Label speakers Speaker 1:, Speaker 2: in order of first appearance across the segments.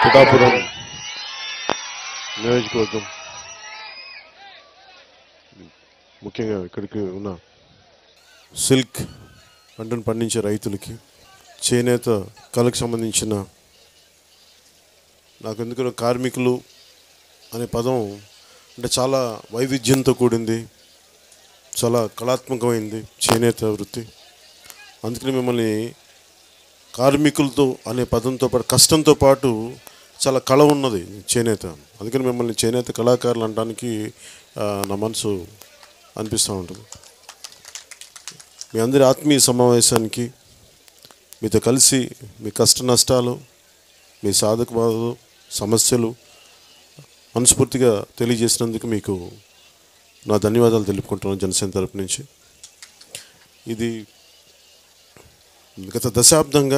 Speaker 1: పిఠాపురం నియోజకవర్గం ముఖ్యంగా ఇక్కడికి ఉన్న సిల్క్ పంటను పండించే రైతులకి చేనేత కళకు సంబంధించిన నాకు ఎందుకనో కార్మికులు అనే పదం అంటే చాలా వైవిధ్యంతో కూడింది చాలా కళాత్మకమైంది చేనేత వృత్తి అందుకని మిమ్మల్ని కార్మికులతో అనే పదంతో పాటు కష్టంతో పాటు చాలా కళ ఉన్నది చేనేత అందుకని మిమ్మల్ని చేనేత కళాకారులు అనడానికి ఆ, నా మనసు అనిపిస్తూ ఉంటుంది మీ అందరి ఆత్మీయ సమావేశానికి మీతో కలిసి మీ కష్ట నష్టాలు మీ సాధక బాధలు సమస్యలు మనస్ఫూర్తిగా తెలియజేసినందుకు మీకు నా ధన్యవాదాలు తెలుపుకుంటున్నాను జనసేన తరపు నుంచి ఇది గత దశాబ్దంగా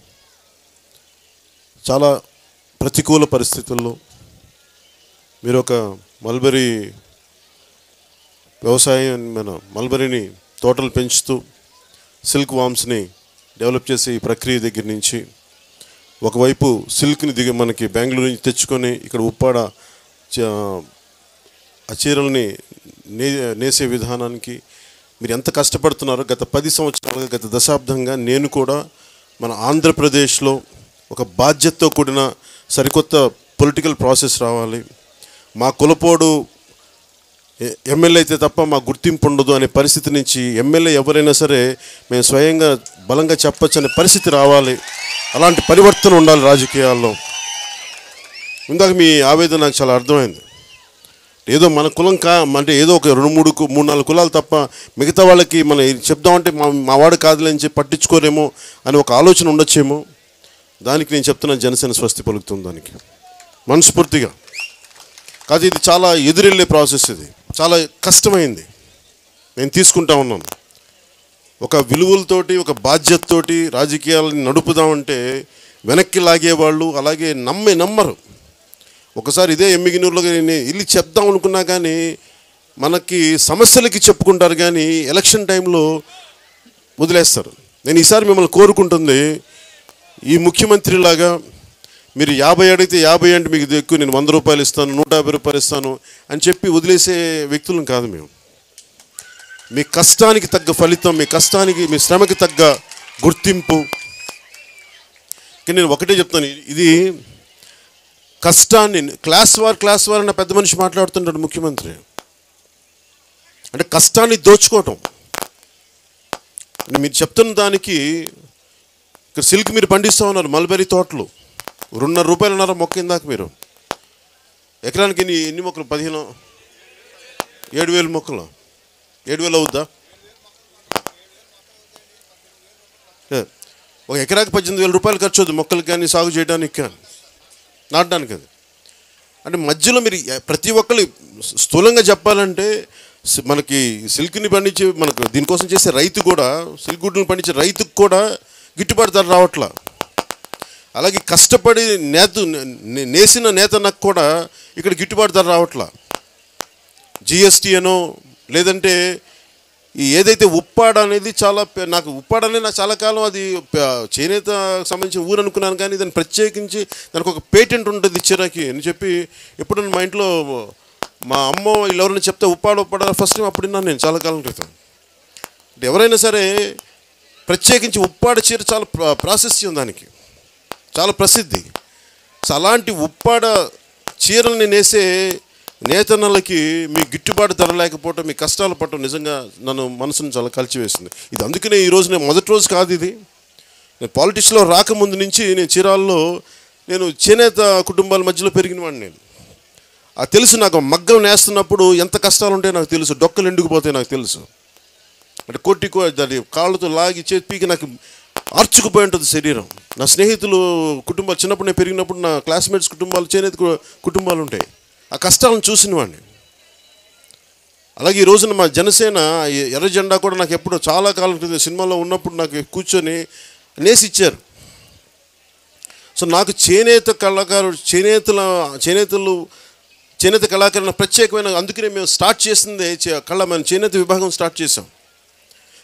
Speaker 1: చాలా ప్రతికూల పరిస్థితుల్లో మీరు ఒక మల్బరీ వ్యవసాయం మన మల్బరీని తోటలు పెంచుతూ సిల్క్ వామ్స్ని డెవలప్ చేసే ఈ ప్రక్రియ దగ్గర నుంచి ఒకవైపు సిల్క్ని దిగి మనకి బెంగళూరు నుంచి తెచ్చుకొని ఇక్కడ ఉప్పాడ చ- ఆ చీరల్ని నే నేసే విధానానికి మీరు ఎంత కష్టపడుతున్నారో గత పది సంవత్సరాలుగా గత దశాబ్దంగా నేను కూడా మన ఆంధ్రప్రదేశ్లో ఒక బాధ్యతతో కూడిన సరికొత్త పొలిటికల్ ప్రాసెస్ రావాలి మా కులపోడు ఎ- ఎమ్మెల్యే అయితే తప్ప మా గుర్తింపు ఉండదు అనే పరిస్థితి నుంచి ఎమ్మెల్యే ఎవరైనా సరే మేము స్వయంగా బలంగా చెప్పొచ్చు అనే పరిస్థితి రావాలి అలాంటి పరివర్తన ఉండాలి రాజకీయాల్లో ఇందాక మీ ఆవేదన నాకు చాలా అర్థమైంది ఏదో మన కులం కా అంటే ఏదో ఒక రెండు మూడు కు- మూడు నాలుగు కులాలు తప్ప మిగతా వాళ్ళకి మనం ఇది చెప్దామంటే మా మా వాడు కాదులే అని చెప్పి పట్టించుకోరేమో అని ఒక ఆలోచన ఉండొచ్చేమో దానికి నేను చెప్తున్నాను జనసేన స్వస్తి పలుకుతుంది దానికి మనస్ఫూర్తిగా కాదు ఇది చాలా ఎదురెళ్ళే ప్రాసెస్ ఇది చాలా కష్టమైంది నేను తీసుకుంటా ఉన్నాను ఒక విలువలతోటి ఒక బాధ్యతతోటి రాజకీయాలను నడుపుదామంటే వెనక్కి లాగేవాళ్ళు అలాగే నమ్మే నమ్మరు ఒకసారి ఇదే ఎమ్మిగినూరులో నేను వెళ్ళి చెప్దాం అనుకున్నా కానీ మనకి సమస్యలకి చెప్పుకుంటారు కానీ ఎలక్షన్ టైంలో వదిలేస్తారు నేను ఈసారి మిమ్మల్ని కోరుకుంటుంది ఈ ముఖ్యమంత్రిలాగా మీరు యాభై అడిగితే యాభై అంటే మీకు ఇది ఎక్కువ నేను వంద రూపాయలు ఇస్తాను నూట యాభై రూపాయలు ఇస్తాను అని చెప్పి వదిలేసే వ్యక్తులను కాదు మేము మీ కష్టానికి తగ్గ ఫలితం మీ కష్టానికి మీ శ్రమకి తగ్గ గుర్తింపు కానీ నేను ఒకటే చెప్తాను ఇది కష్టాన్ని క్లాస్ వార్ క్లాస్ వార్ అన్న పెద్ద మనిషి మాట్లాడుతుంటాడు ముఖ్యమంత్రి అంటే కష్టాన్ని దోచుకోవటం మీరు చెప్తున్న దానికి ఇక్కడ సిల్క్ మీరు పండిస్తూ ఉన్నారు మల్బెరీ తోటలు రెండున్నర రూపాయలు ఉన్నారు మొక్క ఇందాక మీరు ఎకరానికి ఎన్ని ఎన్ని మొక్కలు పదిహేను ఏడు వేలు మొక్కలు ఏడు వేలు అవుద్దా ఏ, ఒక ఎకరాకి పద్దెనిమిది వేల రూపాయలు ఖర్చు అవుతుంది మొక్కలు కానీ సాగు చేయడానికి కానీ నాటడానికి అది అంటే మధ్యలో మీరు ఎ- ప్రతి ఒక్కరు స్థూలంగా చెప్పాలంటే సి- మనకి సిల్క్ని పండించే మనకు దీనికోసం చేసే రైతు కూడా సిల్క్ గుడ్లను పండించే రైతుకు కూడా గిట్టుబాటు ధర రావట్లా అలాగే కష్టపడి నేత నే- నేసిన నేతనకు కూడా ఇక్కడ గిట్టుబాటు ధర రావట్లా జిఎస్టీ అనో లేదంటే ఈ ఏదైతే ఉప్పాడ అనేది చాలా పె- నాకు ఉప్పాడ అనేది నాకు చాలా కాలం అది ప- చేనేత సంబంధించిన ఊరు అనుకున్నాను కానీ దాన్ని ప్రత్యేకించి దానికి ఒక పేటెంట్ ఉంటుంది చిరాకి అని చెప్పి ఎప్పుడు మా ఇంట్లో మా అమ్మ వీళ్ళు ఎవరైనా చెప్తే ఉప్పాడ ఉప్పాడ ఫస్ట్ టైం అప్పుడు విన్నాను నేను చాలా కాలం క్రితం అంటే ఎవరైనా సరే ప్రత్యేకించి ఉప్పాడ చీర చాలా ప్రా- ప్రాశస్త్యం దానికి చాలా ప్రసిద్ధి సో అలాంటి ఉప్పాడ చీరల్ని నేసే నేతన్నలకి మీ గిట్టుబాటు ధర లేకపోవటం మీ కష్టాలు పడటం నిజంగా నన్ను మనసును చాలా కలిచివేసింది ఇది అందుకనే ఈ రోజు నేను మొదటి రోజు కాదు ఇది నేను పాలిటిక్స్లో రాకముందు నుంచి నేను చీరాల్లో నేను చేనేత కుటుంబాల మధ్యలో పెరిగిన వాడిని నేను ఆ తెలుసు నాకు మగ్గం నేస్తున్నప్పుడు ఎంత కష్టాలు ఉంటాయో నాకు తెలుసు డొక్కలు ఎండుకుపోతాయి నాకు తెలుసు అంటే కొట్టి కో- దాని కాళ్ళతో లాగి చేతి పీకి నాకు ఆర్చుకుపోయి ఉంటుంది శరీరం నా స్నేహితులు కుటుంబాలు చిన్నప్పుడు నేను పెరిగినప్పుడు నా క్లాస్మేట్స్ కుటుంబాలు చేనేత కు- కుటుంబాలు ఉంటాయి ఆ కష్టాలను చూసిన వాడిని అలాగే ఈ రోజున మా జనసేన ఈ ఎర్ర జెండా కూడా నాకు ఎప్పుడో చాలా కాలం క్రితం సినిమాలో ఉన్నప్పుడు నాకు కూర్చొని నేసి ఇచ్చారు సో నాకు చేనేత కళాకారుడు చేనేతల చేనేతలు చేనేత కళాకారుల ప్రత్యేకమైన అందుకనే మేము స్టార్ట్ చేసిందే చే- కళ మనం చేనేత విభాగం స్టార్ట్ చేసాం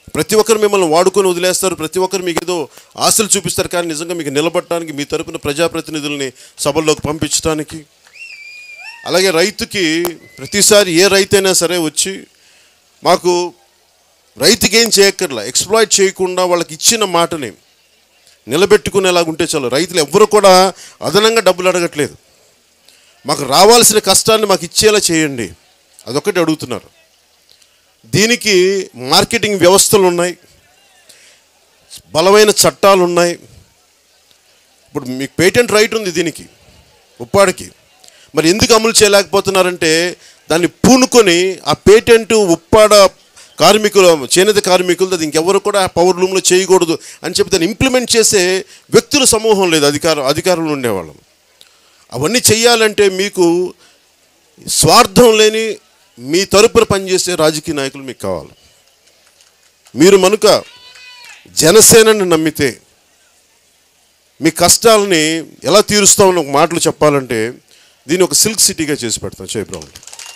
Speaker 1: ప్రతి ఒక్కరు మిమ్మల్ని వాడుకొని వదిలేస్తారు ప్రతి ఒక్కరు మీకు ఏదో ఆశలు చూపిస్తారు కానీ నిజంగా మీకు నిలబడటానికి మీ తరపున ప్రజాప్రతినిధుల్ని సభల్లోకి పంపించడానికి అలాగే రైతుకి ప్రతిసారి ఏ రైతైనా సరే వచ్చి మాకు రైతుకి ఏం చేయక్కర్లా ఎక్స్ప్లాయిట్ చేయకుండా వాళ్ళకి ఇచ్చిన మాటని నిలబెట్టుకునేలాగా ఉంటే చాలు రైతులు ఎవ్వరు కూడా అదనంగా డబ్బులు అడగట్లేదు మాకు రావాల్సిన కష్టాన్ని మాకు ఇచ్చేలా చేయండి అదొకటి అడుగుతున్నారు దీనికి మార్కెటింగ్ వ్యవస్థలు ఉన్నాయి బలమైన చట్టాలు ఉన్నాయి ఇప్పుడు మీకు పేటెంట్ రైట్ ఉంది దీనికి ఉప్పాడికి మరి ఎందుకు అమలు చేయలేకపోతున్నారంటే దాన్ని పూనుకొని ఆ పేటెంట్ ఉప్పాడ కార్మికులు చేనేత కార్మికులు అది ఇంకెవరు కూడా పవర్ రూమ్లో చేయకూడదు అని చెప్పి దాన్ని ఇంప్లిమెంట్ చేసే వ్యక్తుల సమూహం లేదు అధికారం అధికారంలో ఉండేవాళ్ళం అవన్నీ చెయ్యాలంటే మీకు స్వార్థం లేని మీ తరపున పనిచేసే రాజకీయ నాయకులు మీకు కావాలి మీరు మనుక జనసేనని నమ్మితే మీ కష్టాలని ఎలా తీరుస్తామని ఒక మాటలు చెప్పాలంటే దీన్ని ఒక సిల్క్ సిటీగా చేసి పెడతాం జయప్రభు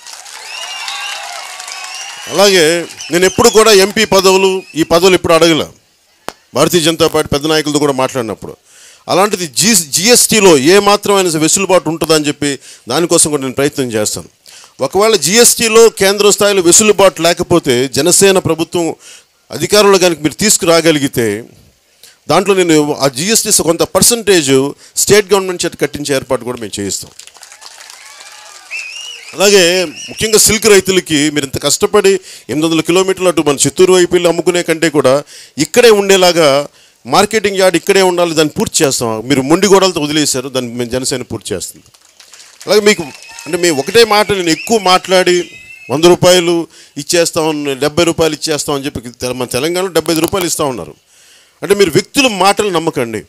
Speaker 1: అలాగే నేను ఎప్పుడు కూడా ఎంపీ పదవులు ఈ పదవులు ఎప్పుడు అడగల భారతీయ జనతా పార్టీ పెద్ద నాయకులతో కూడా మాట్లాడినప్పుడు అలాంటిది జీ జిఎస్టీలో ఏ మాత్రమైన వెసులుబాటు ఉంటుందని చెప్పి దానికోసం కూడా నేను ప్రయత్నం చేస్తాను ఒకవేళ జిఎస్టీలో కేంద్ర స్థాయిలో వెసులుబాటు లేకపోతే జనసేన ప్రభుత్వం అధికారంలో కనుక మీరు తీసుకురాగలిగితే దాంట్లో నేను ఆ జిఎస్టీ కొంత పర్సంటేజ్ స్టేట్ గవర్నమెంట్ చేత కట్టించే ఏర్పాటు కూడా మేము చేయిస్తాం అలాగే ముఖ్యంగా సిల్క్ రైతులకి మీరు ఇంత కష్టపడి ఎనిమిది వందల కిలోమీటర్లు అటు మన చిత్తూరు వైపు వెళ్ళి అమ్ముకునే కంటే కూడా ఇక్కడే ఉండేలాగా మార్కెటింగ్ యార్డ్ ఇక్కడే ఉండాలి దాన్ని పూర్తి చేస్తాం మీరు మొండి గోడలతో వదిలేశారు దాన్ని మేము జనసేన పూర్తి చేస్తుంది అలాగే మీకు అంటే మేము ఒకటే మాట నేను ఎక్కువ మాట్లాడి వంద రూపాయలు ఇచ్చేస్తాం డెబ్బై రూపాయలు ఇచ్చేస్తాం అని చెప్పి తెల- మన తెలంగాణలో డెబ్బై ఐదు రూపాయలు ఇస్తా ఉన్నారు అంటే మీరు వ్యక్తుల మాటలు నమ్మకండి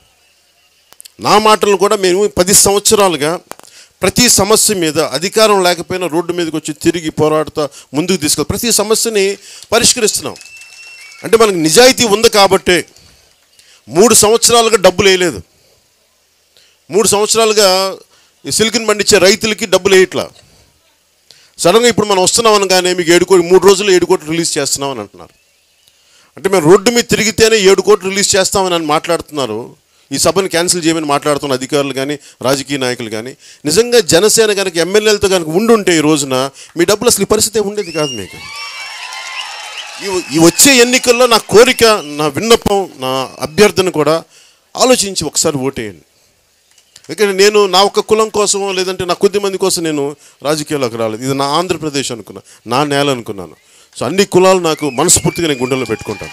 Speaker 1: నా మాటలను కూడా మేము పది సంవత్సరాలుగా ప్రతి సమస్య మీద అధికారం లేకపోయినా రోడ్డు మీదకి వచ్చి తిరిగి పోరాడుతూ ముందుకు తీసుకెళ్ళి ప్రతి సమస్యని పరిష్కరిస్తున్నాం అంటే మనకు నిజాయితీ ఉంది కాబట్టే మూడు సంవత్సరాలుగా డబ్బులు వేయలేదు మూడు సంవత్సరాలుగా ఈ సిల్క్ని పండించే రైతులకి డబ్బులు వేయట్లా సడన్గా ఇప్పుడు మనం వస్తున్నాం అనగానే మీకు ఏడు కోట్లు మూడు రోజులు ఏడు కోట్లు రిలీజ్ చేస్తున్నాం అని అంటున్నారు అంటే మేము రోడ్డు మీద తిరిగితేనే ఏడు కోట్లు రిలీజ్ చేస్తామని అని మాట్లాడుతున్నారు ఈ సభను క్యాన్సిల్ చేయమని మాట్లాడుతున్న అధికారులు కానీ రాజకీయ నాయకులు కానీ నిజంగా జనసేన కనుక ఎమ్మెల్యేలతో కనుక ఉండుంటే ఈ రోజున మీ డబ్బులు అసలు ఈ పరిస్థితి ఉండేది కాదు మీకు ఈ- ఈ వచ్చే ఎన్నికల్లో నా కోరిక నా విన్నపం నా అభ్యర్థన కూడా ఆలోచించి ఒకసారి ఓటేయండి ఎందుకంటే నేను నా ఒక్క కులం కోసం లేదంటే నా కొద్ది మంది కోసం నేను రాజకీయాల్లోకి రాలేదు ఇది నా ఆంధ్రప్రదేశ్ అనుకున్నా నా నేల అనుకున్నాను సో అన్ని కులాలు నాకు మనస్ఫూర్తిగా నేను గుండెల్లో పెట్టుకుంటాను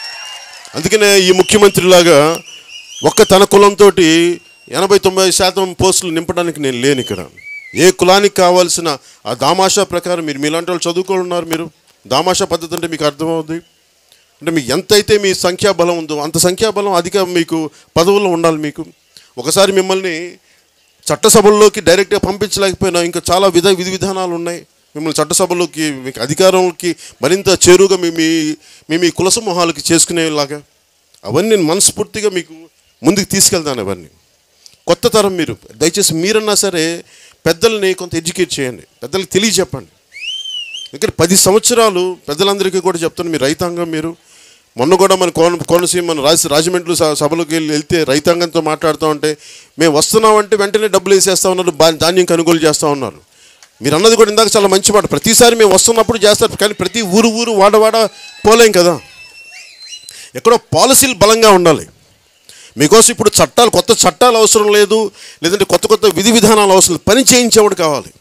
Speaker 1: అందుకనే ఈ ముఖ్యమంత్రిలాగా ఒక్క తన కులంతో ఎనభై తొంభై శాతం పోస్టులు నింపడానికి నేను లేను ఇక్కడ ఏ కులానికి కావాల్సిన ఆ దామాషా ప్రకారం మీరు మీలాంటి వాళ్ళు చదువుకొని ఉన్నారు మీరు దామాషా పద్ధతి అంటే మీకు అర్థమవుద్ది అంటే మీకు ఎంతైతే మీ సంఖ్యాబలం ఉందో అంత సంఖ్యాబలం అధిక మీకు పదవుల్లో ఉండాలి మీకు ఒకసారి మిమ్మల్ని చట్టసభల్లోకి డైరెక్ట్గా పంపించలేకపోయినా ఇంకా చాలా విధ విధి విధానాలు ఉన్నాయి మిమ్మల్ని చట్టసభలోకి మీకు అధికారంలోకి మరింత చేరువుగా మీ మీ మీ మీ కుల సమూహాలకి చేసుకునేలాగా అవన్నీ నేను మనస్ఫూర్తిగా మీకు ముందుకు తీసుకెళ్తాను అవన్నీ కొత్త తరం మీరు దయచేసి మీరన్నా సరే పెద్దల్ని కొంత ఎడ్యుకేట్ చేయండి పెద్దలకు తెలియజెప్పండి ఇక్కడ పది సంవత్సరాలు పెద్దలందరికీ కూడా చెప్తాను మీ రైతాంగం మీరు మొన్న కూడా మన కోన కోనసీమ మన రాజ రాజమండ్రి స- సభలోకి వెళ్ళి వెళ్తే రైతాంగంతో మాట్లాడుతూ ఉంటే మేము వస్తున్నామంటే వెంటనే డబ్బులు వేసేస్తా ఉన్నారు బా- ధాన్యం కొనుగోలు చేస్తూ ఉన్నారు మీరు అన్నది కూడా ఇందాక చాలా మంచి మాట ప్రతిసారి మేము వస్తున్నప్పుడు చేస్తారు కానీ ప్రతి ఊరు ఊరు వాడవాడ పోలేం కదా ఎక్కడో పాలసీలు బలంగా ఉండాలి మీకోసం ఇప్పుడు చట్టాలు కొత్త చట్టాలు అవసరం లేదు లేదంటే కొత్త కొత్త విధి విధానాలు అవసరం లేదు పని చేయించేవాడు కావాలి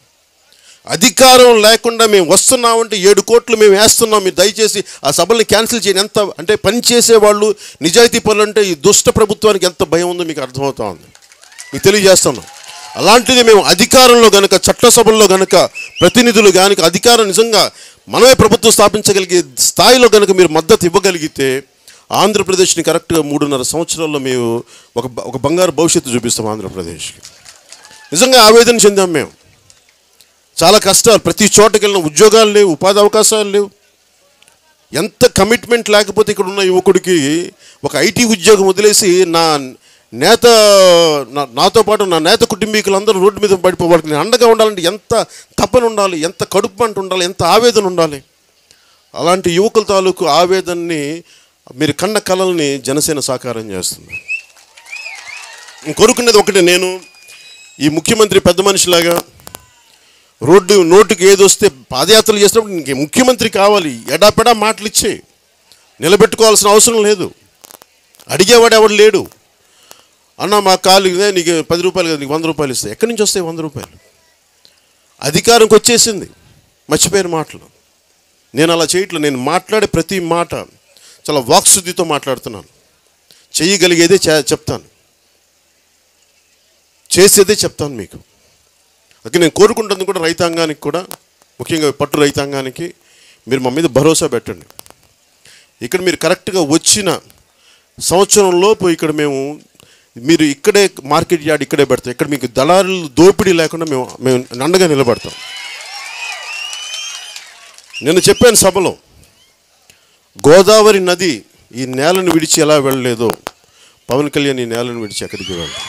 Speaker 1: అధికారం లేకుండా మేము వస్తున్నామంటే ఏడు కోట్లు మేము వేస్తున్నాం మీరు దయచేసి ఆ సభల్ని క్యాన్సిల్ చేయండి ఎంత అంటే పని చేసేవాళ్ళు నిజాయితీ పనులు అంటే ఈ దుష్ట ప్రభుత్వానికి ఎంత భయం ఉందో మీకు అర్థమవుతా ఉంది మీకు తెలియజేస్తున్నాం అలాంటిది మేము అధికారంలో గనుక చట్టసభల్లో గనుక ప్రతినిధులు గనుక అధికారం నిజంగా మనమే ప్రభుత్వం స్థాపించగలిగే స్థాయిలో గనుక మీరు మద్దతు ఇవ్వగలిగితే ఆంధ్రప్రదేశ్ని కరెక్ట్గా మూడున్నర సంవత్సరాల్లో మేము ఒక బ- ఒక బంగారు భవిష్యత్తు చూపిస్తాం ఆంధ్రప్రదేశ్కి నిజంగా ఆవేదన చెందాం మేము చాలా కష్టాలు ప్రతి చోటకి వెళ్ళిన ఉద్యోగాలు లేవు ఉపాధి అవకాశాలు లేవు ఎంత కమిట్మెంట్ లేకపోతే ఇక్కడ ఉన్న యువకుడికి ఒక ఐటీ ఉద్యోగం వదిలేసి నా నేత నా- నాతో పాటు నా నేత కుటుంబీకులందరూ రోడ్డు మీద పడిపోవాలి నేను అండగా ఉండాలంటే ఎంత తపన ఉండాలి ఎంత కడుపు మంట ఉండాలి ఎంత ఆవేదన ఉండాలి అలాంటి యువకుల తాలూకు ఆవేదనని మీరు కన్న కళల్ని జనసేన సాకారం చేస్తుంది నేను కోరుకునేది ఒకటి నేను ఈ ముఖ్యమంత్రి పెద్ద మనిషిలాగా రోడ్డు నోటుకి ఏది వస్తే పాదయాత్రలు చేసినప్పుడు ఇంక ముఖ్యమంత్రి కావాలి ఎడాపెడా మాటలు ఇచ్చే నిలబెట్టుకోవాల్సిన అవసరం లేదు అడిగేవాడు ఎవడు లేడు అన్న మా కాలు ఇదే నీకు పది రూపాయలు కదా నీకు వంద రూపాయలు ఇస్తాయి ఎక్కడి నుంచి వస్తాయి వంద రూపాయలు అధికారంకి వచ్చేసింది మర్చిపోయిన మాటలు నేను అలా చేయట్లేదు నేను మాట్లాడే ప్రతి మాట చాలా వాక్శుద్ధితో మాట్లాడుతున్నాను చెయ్యగలిగేదే చే- చెప్తాను చేసేదే చెప్తాను మీకు అందుకే నేను కోరుకుంటుంది కూడా రైతాంగానికి కూడా ముఖ్యంగా పట్టు రైతాంగానికి మీరు మా మీద భరోసా పెట్టండి ఇక్కడ మీరు కరెక్ట్గా వచ్చిన సంవత్సరం లోపు ఇక్కడ మేము మీరు ఇక్కడే మార్కెట్ యార్డ్ ఇక్కడే పెడతాం ఇక్కడ మీకు దళారులు దోపిడీ లేకుండా మేము మేము నండగా నిలబడతాం నేను చెప్పాను సభలో గోదావరి నది ఈ నేలను విడిచి ఎలా వెళ్ళలేదో పవన్ కళ్యాణ్ ఈ నేలను విడిచి ఎక్కడికి వెళ్ళదు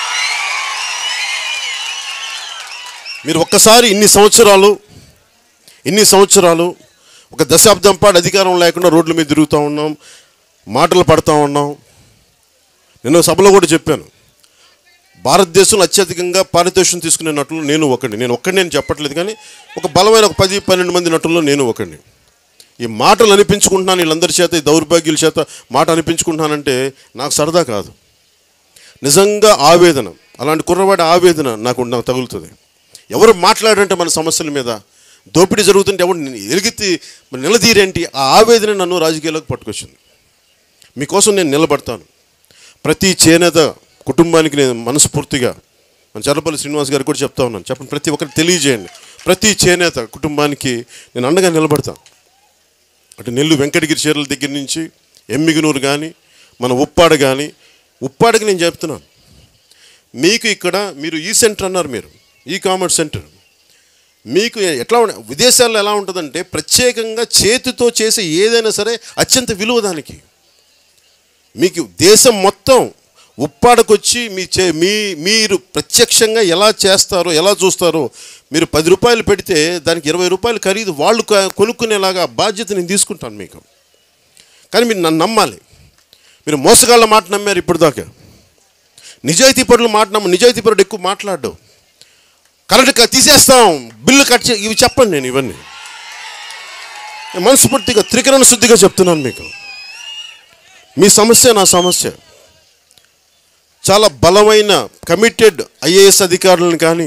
Speaker 1: మీరు ఒక్కసారి ఇన్ని సంవత్సరాలు ఇన్ని సంవత్సరాలు ఒక దశాబ్దం పాటు అధికారం లేకుండా రోడ్ల మీద తిరుగుతూ ఉన్నాం మాటలు పడతా ఉన్నాం నేను సభలో కూడా చెప్పాను భారతదేశంలో అత్యధికంగా పారితోషికం తీసుకునే నటులు నేను ఒకడిని నేను ఒక్కడిని నేను చెప్పట్లేదు కానీ ఒక బలమైన ఒక పది పన్నెండు మంది నటుల్లో నేను ఒకడిని ఈ మాటలు అనిపించుకుంటున్నాను వీళ్ళందరి చేత ఈ దౌర్భాగ్యుల చేత మాట అనిపించుకుంటున్నానంటే నాకు సరదా కాదు నిజంగా ఆవేదన అలాంటి కుర్రవాడి ఆవేదన నాకు నాకు తగులుతుంది ఎవరు మాట్లాడంటే మన సమస్యల మీద దోపిడీ జరుగుతుంటే ఎవరు ఎలిగితే నిలదీరేంటి ఆ ఆవేదన నన్ను రాజకీయాలకు పట్టుకొచ్చింది మీకోసం నేను నిలబడతాను ప్రతి చేనేత కుటుంబానికి నేను మనస్ఫూర్తిగా మన చర్లపల్లి శ్రీనివాస్ గారికి కూడా చెప్తా ఉన్నాను చెప్పండి ప్రతి ఒక్కరికి తెలియజేయండి ప్రతి చేనేత కుటుంబానికి నేను అండగా నిలబడతాను అటు నెల్లు వెంకటగిరి చీరల దగ్గర నుంచి ఎమ్మిగనూరు కానీ మన ఉప్పాడ కానీ ఉప్పాడకి నేను చెప్తున్నాను మీకు ఇక్కడ మీరు ఈ సెంటర్ అన్నారు మీరు ఈ కామర్స్ సెంటర్ మీకు ఎట్లా ఉండ విదేశాల్లో ఎలా ఉంటుందంటే ప్రత్యేకంగా చేతితో చేసే ఏదైనా సరే అత్యంత విలువ దానికి మీకు దేశం మొత్తం ఉప్పాడకొచ్చి మీ చే మీ మీరు ప్రత్యక్షంగా ఎలా చేస్తారో ఎలా చూస్తారో మీరు పది రూపాయలు పెడితే దానికి ఇరవై రూపాయలు ఖరీదు వాళ్ళు కొ- కొనుక్కునేలాగా బాధ్యత నేను తీసుకుంటాను మీకు కానీ మీరు నన్ను నమ్మాలి మీరు మోసగాళ్ళ మాట నమ్మారు ఇప్పటిదాకా నిజాయితీ పరుల మాట నమ్మ నిజాయితీ పరుడు ఎక్కువ మాట్లాడు కరెంట్ క- తీసేస్తాం బిల్లు కట్ చే ఇవి చెప్పండి నేను ఇవన్నీ నేను మనస్ఫూర్తిగా త్రికరణ శుద్ధిగా చెప్తున్నాను మీకు మీ సమస్య నా సమస్య చాలా బలమైన కమిటెడ్ ఐఏఎస్ అధికారులను కానీ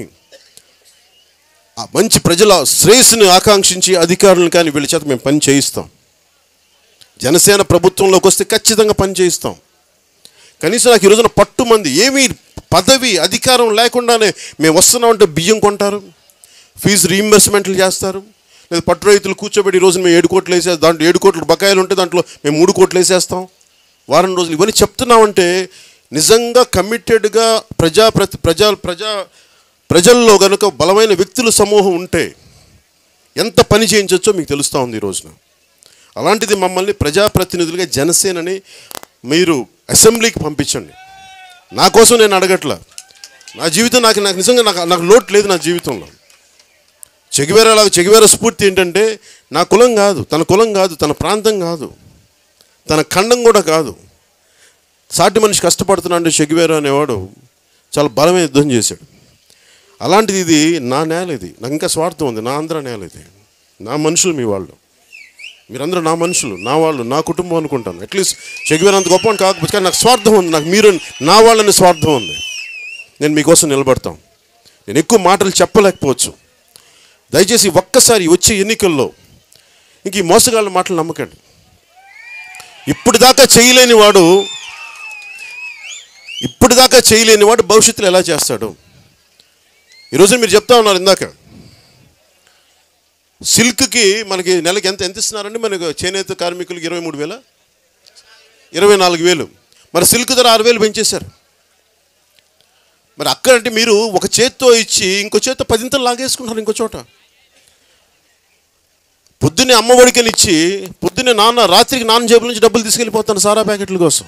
Speaker 1: ఆ మంచి ప్రజల శ్రేయస్సుని ఆకాంక్షించి అధికారులను కానీ వీళ్ళ చేత మేము పని చేయిస్తాం జనసేన ప్రభుత్వంలోకి వస్తే ఖచ్చితంగా పని చేయిస్తాం కనీసం నాకు ఈ రోజున పట్టుమంది ఏమీ పదవి అధికారం లేకుండానే మేము వస్తున్నామంటే బియ్యం కొంటారు ఫీజు రీయింబర్స్మెంట్లు చేస్తారు లేదా పట్టు రైతులు కూర్చోబెట్టి ఈ రోజున మేము ఏడు కోట్లు వేసే దాంట్లో ఏడు కోట్లు బకాయిలు ఉంటే దాంట్లో మేము మూడు కోట్లు వేసేస్తాం వారం రోజులు ఇవన్నీ చెప్తున్నామంటే నిజంగా కమిటెడ్గా ప్రజా ప్రతి ప్రజా ప్రజా ప్రజల్లో కనుక బలమైన వ్యక్తుల సమూహం ఉంటే ఎంత పని చేయించవచ్చో మీకు తెలుస్తూ ఉంది ఈ రోజున అలాంటిది మమ్మల్ని ప్రజాప్రతినిధులుగా జనసేనని మీరు అసెంబ్లీకి పంపించండి నా కోసం నేను అడగట్లా నా జీవితం నాకు నాకు నిజంగా నాకు నాకు లోటు లేదు నా జీవితంలో చెగివేరలాగా చెగివేర స్ఫూర్తి ఏంటంటే నా కులం కాదు తన కులం కాదు తన ప్రాంతం కాదు తన ఖండం కూడా కాదు సాటి మనిషి కష్టపడుతున్నాడు చెగివేర అనేవాడు చాలా బలమైన యుద్ధం చేశాడు అలాంటిది ఇది నా నేల ఇది నాకు ఇంకా స్వార్థం ఉంది నా ఆంధ్ర నేల ఇది నా మనుషులు మీ వాళ్ళు మీరందరూ నా మనుషులు నా వాళ్ళు నా కుటుంబం అనుకుంటాను అట్లీస్ట్ చెగివేర అంత గొప్ప అని కాకపోతే కానీ నాకు స్వార్థం ఉంది నాకు మీరు నా వాళ్ళని స్వార్థం ఉంది నేను మీకోసం నిలబడతాం నేను ఎక్కువ మాటలు చెప్పలేకపోవచ్చు దయచేసి ఒక్కసారి వచ్చే ఎన్నికల్లో ఇంక ఈ మోసగాళ్ళ మాటలు నమ్మకండి ఇప్పుడు దాకా చేయలేని వాడు ఇప్పుడు దాకా చేయలేని వాడు భవిష్యత్తులో ఎలా చేస్తాడు ఈరోజు మీరు చెప్తా ఉన్నారు ఇందాక సిల్క్కి మనకి నెలకి ఎంత ఎంత ఇస్తున్నారండి మనకు చేనేత కార్మికులకి ఇరవై మూడు వేల ఇరవై నాలుగు వేలు మరి సిల్క్ ధర ఆరు వేలు పెంచేశారు మరి అక్కడంటే మీరు ఒక చేత్తో ఇచ్చి ఇంకో చేత్తో పదింతలు లాగేసుకుంటారు ఇంకో చోట పొద్దున్నే అమ్మఒడికని ఇచ్చి పొద్దున్నే నాన్న రాత్రికి నాన్న జేబుల నుంచి డబ్బులు తీసుకెళ్ళిపోతాను సారా ప్యాకెట్ల కోసం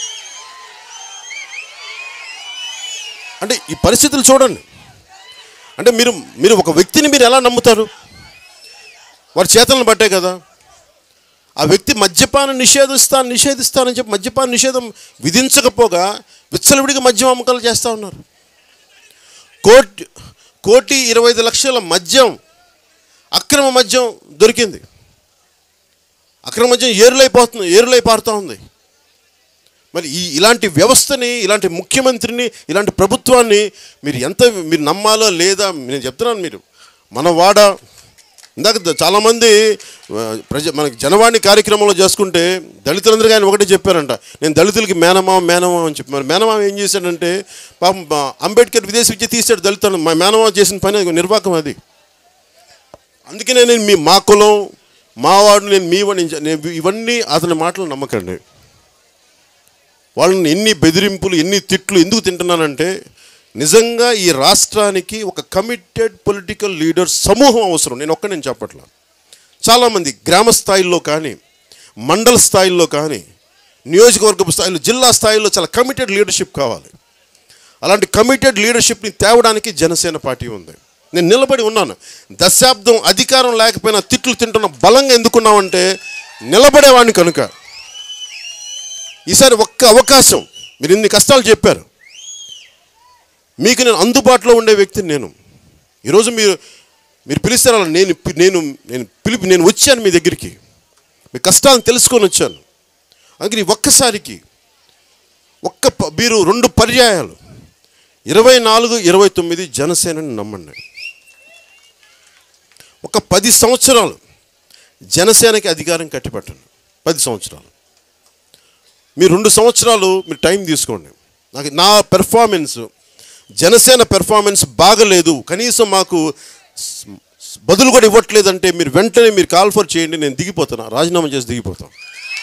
Speaker 1: అంటే ఈ పరిస్థితులు చూడండి అంటే మీరు మీరు ఒక వ్యక్తిని మీరు ఎలా నమ్ముతారు వారి చేతలను బట్టే కదా ఆ వ్యక్తి మద్యపానం నిషేధిస్తాను నిషేధిస్తానని చెప్పి మద్యపాన నిషేధం విధించకపోగా విచ్చలవిడిగా మద్యం అమ్మకాలు చేస్తూ ఉన్నారు కోటి కోటి ఇరవై ఐదు లక్షల మద్యం అక్రమ మద్యం దొరికింది అక్రమ మద్యం ఏరులైపోతుంది ఏరులై పారుతూ ఉంది మరి ఈ ఇలాంటి వ్యవస్థని ఇలాంటి ముఖ్యమంత్రిని ఇలాంటి ప్రభుత్వాన్ని మీరు ఎంత మీరు నమ్మాలో లేదా నేను చెప్తున్నాను మీరు మన వాడ ఇందాక ద- చాలామంది ఆ, ప్రజ మనకి జనవాణి కార్యక్రమంలో చేసుకుంటే దళితులందరూ ఆయన ఒకటే చెప్పారంట నేను దళితులకి మేనమామ మేనమామ అని చెప్పి మరి మేనమామ ఏం చేశాడంటే పాపం ఆ, అంబేద్కర్ విదేశీ విద్య తీసాడు దళితులను మా మేనమామ చేసిన పని అది నిర్వాకం అది అందుకనే నేను మీ మా కులం మా వాడు నేను మీ వాడిని నేను ఇవన్నీ అతని మాటలు నమ్మకండి వాళ్ళని ఎన్ని బెదిరింపులు ఎన్ని తిట్లు ఎందుకు తింటున్నానంటే నిజంగా ఈ రాష్ట్రానికి ఒక కమిటెడ్ పొలిటికల్ లీడర్ సమూహం అవసరం నేను ఒక్క నేను చెప్పట్లా చాలామంది గ్రామ స్థాయిలో కానీ మండల స్థాయిలో కానీ నియోజకవర్గపు స్థాయిలో జిల్లా స్థాయిలో చాలా కమిటెడ్ లీడర్షిప్ కావాలి అలాంటి కమిటెడ్ లీడర్షిప్ని తేవడానికి జనసేన పార్టీ ఉంది నేను నిలబడి ఉన్నాను దశాబ్దం అధికారం లేకపోయినా తిట్లు తింటున్న బలంగా ఎందుకున్నామంటే నిలబడేవాడిని కనుక ఈసారి ఒక్క అవకాశం మీరు ఇన్ని కష్టాలు చెప్పారు మీకు నేను అందుబాటులో ఉండే వ్యక్తిని నేను ఈరోజు మీరు మీరు పిలిస్తారు అలా నేను పి- నేను నేను పిలిపి నేను వచ్చాను మీ దగ్గరికి మీ కష్టాలను తెలుసుకొని వచ్చాను అందుకని ఒక్కసారికి ఒక్క ప- మీరు రెండు పర్యాయాలు ఇరవై నాలుగు ఇరవై తొమ్మిది జనసేనని నమ్మండి ఒక పది సంవత్సరాలు జనసేనకి అధికారం కట్టిపెట్టండి పది సంవత్సరాలు మీరు రెండు సంవత్సరాలు మీరు టైం తీసుకోండి నాకు నా పెర్ఫార్మెన్స్ జనసేన పెర్ఫార్మెన్స్ బాగలేదు కనీసం మాకు స్- స్- బదులు కూడా ఇవ్వట్లేదంటే మీరు వెంటనే మీరు కాల్ఫర్ చేయండి నేను దిగిపోతాను రాజీనామా చేసి దిగిపోతాను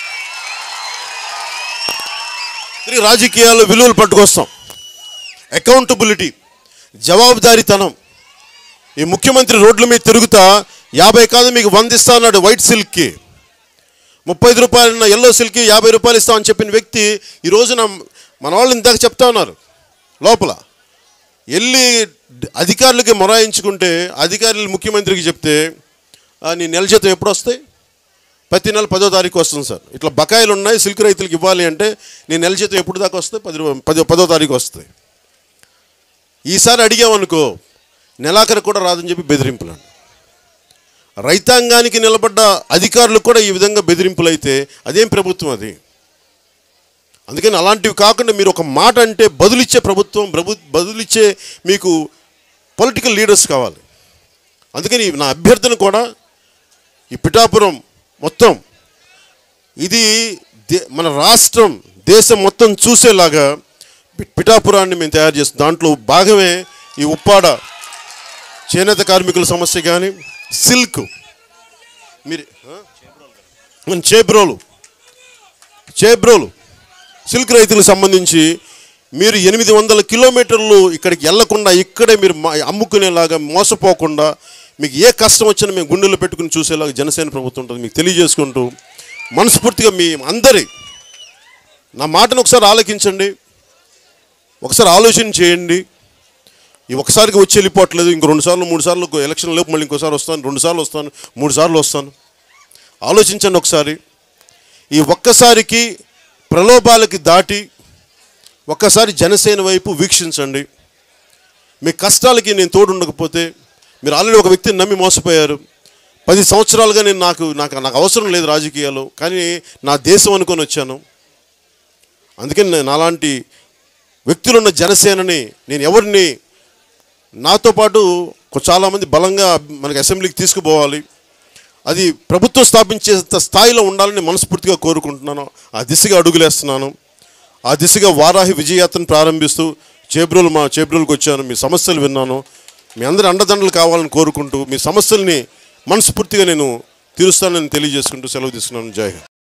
Speaker 1: తిరిగి రాజకీయాల్లో విలువలు పట్టుకొస్తాం అకౌంటబిలిటీ జవాబుదారీతనం ఈ ముఖ్యమంత్రి రోడ్ల మీద తిరుగుతా యాభై కాదు మీకు వంద ఇస్తా అన్నాడు వైట్ సిల్క్కి ముప్పై ఐదు రూపాయలు ఎల్లో సిల్క్కి యాభై రూపాయలు ఇస్తామని చెప్పిన వ్యక్తి ఈ రోజున మన వాళ్ళు ఇందాక చెప్తా ఉన్నారు లోపల వెళ్ళి అధికారులకి మొరాయించుకుంటే అధికారులు ముఖ్యమంత్రికి చెప్తే "ఆ, నీ నెల జీతం ఎప్పుడు వస్తాయి ప్రతి నెల పదో తారీఖు వస్తుంది సార్ ఇట్లా బకాయిలు ఉన్నాయి సిల్క్ రైతులకు ఇవ్వాలి అంటే నీ నెల జీతం ఎప్పుడు దాకా వస్తాయి పది రూ- పదో పదో తారీఖు వస్తాయి ఈసారి అడిగామనుకో నెలాఖరు కూడా రాదని చెప్పి బెదిరింపులు రైతాంగానికి నిలబడ్డ అధికారులు కూడా ఈ విధంగా బెదిరింపులు అయితే అదేం ప్రభుత్వం అది అందుకని అలాంటివి కాకుండా మీరు ఒక మాట అంటే బదులిచ్చే ప్రభుత్వం ప్రభు బదులిచ్చే మీకు పొలిటికల్ లీడర్స్ కావాలి అందుకని నా అభ్యర్థన కూడా ఈ పిఠాపురం మొత్తం ఇది దే మన రాష్ట్రం దేశం మొత్తం చూసేలాగా పి- పిఠాపురాన్ని మేము తయారు చేస్తాం దాంట్లో భాగమే ఈ ఉప్పాడ చేనేత కార్మికుల సమస్య కానీ సిల్క్ మీరు ఆ? మన చేబ్రోలు చేబ్రోలు సిల్క్ రైతులకు సంబంధించి మీరు ఎనిమిది వందల కిలోమీటర్లు ఇక్కడికి వెళ్లకుండా ఇక్కడే మీరు మా- అమ్ముకునేలాగా మోసపోకుండా మీకు ఏ కష్టం వచ్చినా మేము గుండెల్లో పెట్టుకుని చూసేలాగా జనసేన ప్రభుత్వం ఉంటుంది మీకు తెలియజేసుకుంటూ మనస్ఫూర్తిగా మీ అందరి నా మాటను ఒకసారి ఆలోకించండి ఒకసారి ఆలోచన చేయండి ఈ ఒకసారికి వచ్చి వెళ్ళిపోవట్లేదు ఇంకో రెండు సార్లు మూడు సార్లు ఎలక్షన్ లోపు మళ్ళీ ఇంకోసారి వస్తాను రెండు సార్లు వస్తాను మూడు సార్లు వస్తాను ఆలోచించండి ఒకసారి ఈ ఒక్కసారికి ప్రలోభాలకి దాటి ఒక్కసారి జనసేన వైపు వీక్షించండి మీ కష్టాలకి నేను తోడు ఉండకపోతే మీరు ఆల్రెడీ ఒక వ్యక్తిని నమ్మి మోసపోయారు పది సంవత్సరాలుగా నేను నాకు నాకు నాకు అవసరం లేదు రాజకీయాలు కానీ నా దేశం అనుకొని వచ్చాను అందుకని నేను అలాంటి వ్యక్తులున్న జనసేనని నేను ఎవరిని నాతో పాటు కొ- చాలామంది బలంగా మనకి అసెంబ్లీకి తీసుకుపోవాలి అది ప్రభుత్వం స్థాపించే స్థాయిలో ఉండాలని మనస్ఫూర్తిగా కోరుకుంటున్నాను ఆ దిశగా అడుగులేస్తున్నాను ఆ దిశగా వారాహి విజయయాత్రను ప్రారంభిస్తూ చేబ్రోలు మా చేబ్రోలుకి వచ్చాను మీ సమస్యలు విన్నాను మీ అందరి అండదండలు కావాలని కోరుకుంటూ మీ సమస్యల్ని మనస్ఫూర్తిగా నేను తీరుస్తానని తెలియజేసుకుంటూ సెలవు తీసుకున్నాను జై హింద్